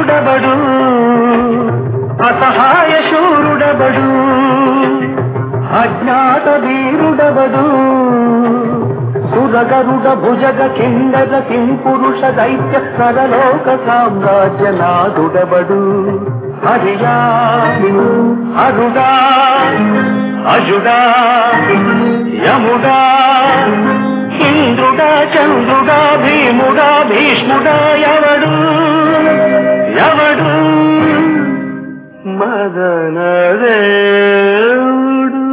వీరుడబడు అసహాయ శూరుడబడు అజ్ఞాత వీరుడబడు సురగరుడ భుజగ కిందర కింపురుష దైత్య నరలోక సామ్రాజ్య నాదుడబడు హరియా అరుడా అజుడా యముడా ఇంద్రుడా చంద్రుడా భీముడా భీష్ముడా ఎవడు ఎవడు మదనదేవుడు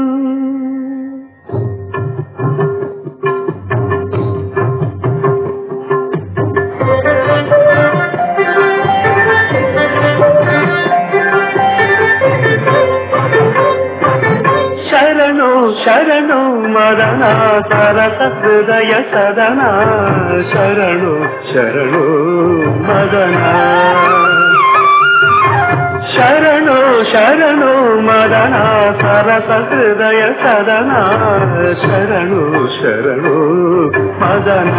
శరణు శరణు మదన సరస హృదయ సదన శరణు శరణు మదన శరణు శరణు మదన సరస హృదయ సదన శరణు శరణు మదన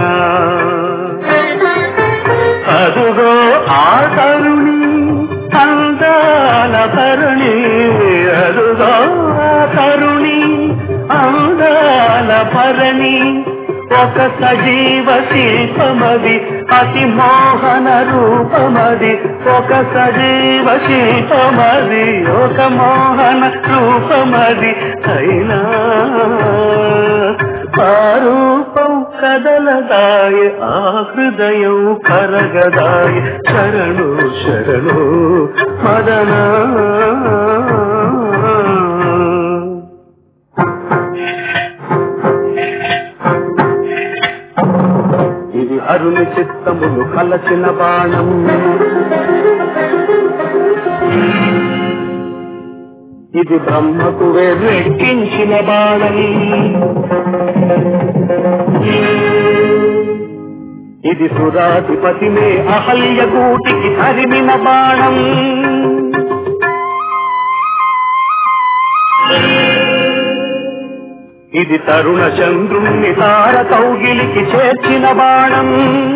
అదుగో ఆ తరుణి అందాల తరుణి అదుగో ఆ తరుణి అందాల పరణి ఒక సజీవ శిల్పమది అతి మోహన రూపమది ఒక సజీవ శిల్పమది ఒక మోహన రూపమది అయినా ఆ రూపం కదలదాయ ఆ హృదయం కరగదాయ శరణు శరణు మదనా ఇది అరుణి చిత్తములు కలచిన బాణం ఇది బ్రహ్మకు వెర్రెక్కించిన బాణం ఇది సురాధిపతినే అహల్య కూటికి తరిమిన బాణం ఇది తరుణ చంద్రుణ్ణి తార కౌగిలికి చేర్చిన బాణం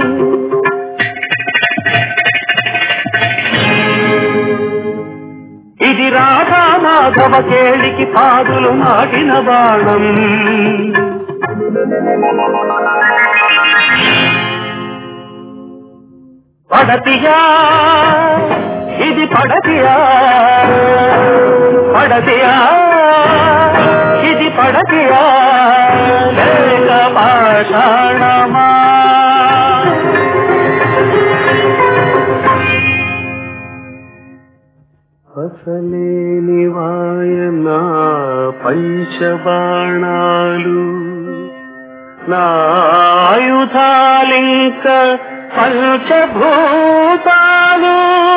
ఇది రాధా మాధవ కేళికి పాదులు నాటిన బాణం పడతియా ఇది పడతియా పడతియా ఇది పడతియా లేక పాషాణమా అసలేని వాయన పంచబాణాలు నా ఆయుధాలింక పంచభూతాలు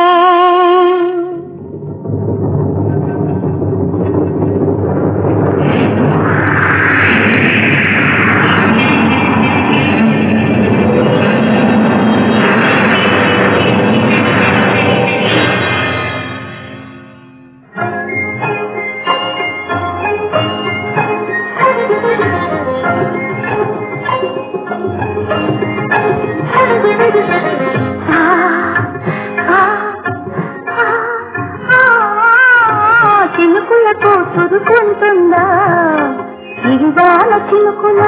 చినుకులతో చురుకుంటుందా ఇరువాల చినుకుల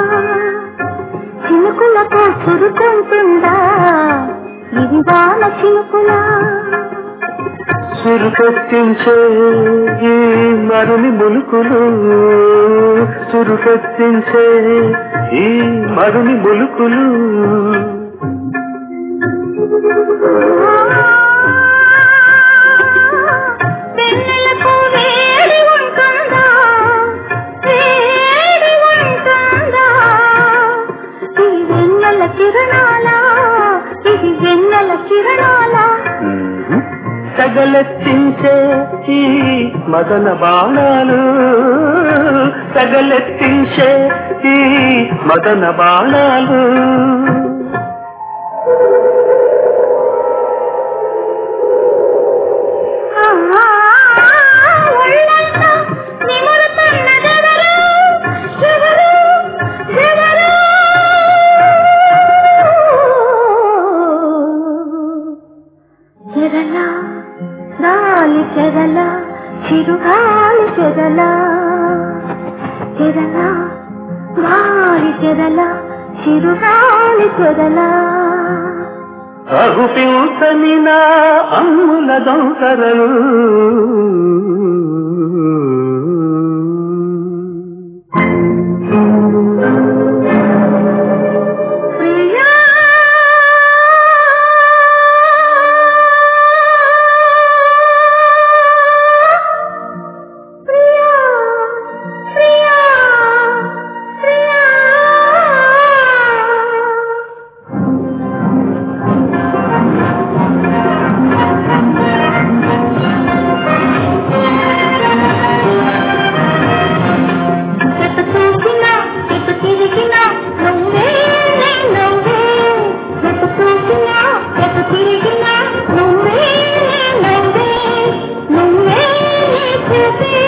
చినుకులతో చురుకుంటుందా ఇరువాల చినుకుల సురుకెత్తించే ఈ మరుని ములుకులు సురుకెత్తించే ఈ మరుని ములుకులు వెన్నెలకు వేడి ఉంటుందా వేడి ఉంటుందా ఈ వెన్నెల కిరణాల ఇది వెన్నెల కిరణాల తగలెత్తించే ఈ మదన బాణాలు తగలెత్తించే ఈ మదన బాణాలు ఒళ్ళంతా నిమురుతున్నదెవరు? ఎవరు? ఎవరు? ఎవరు? చిరుగాలి చెరల చెరల గాలి చెరల చిరుగాలి చెరల అగుపించని నా అమ్ముల దొంతరలు ప్రియా ప్రియా ప్రియా ప్రియా ఎటు చూసినా ఎటు తిరిగినా నువ్వే నువ్వే ఎటు చూసినా ఎటు తిరిగినా నువ్వే నువ్వే నువ్వే చూసే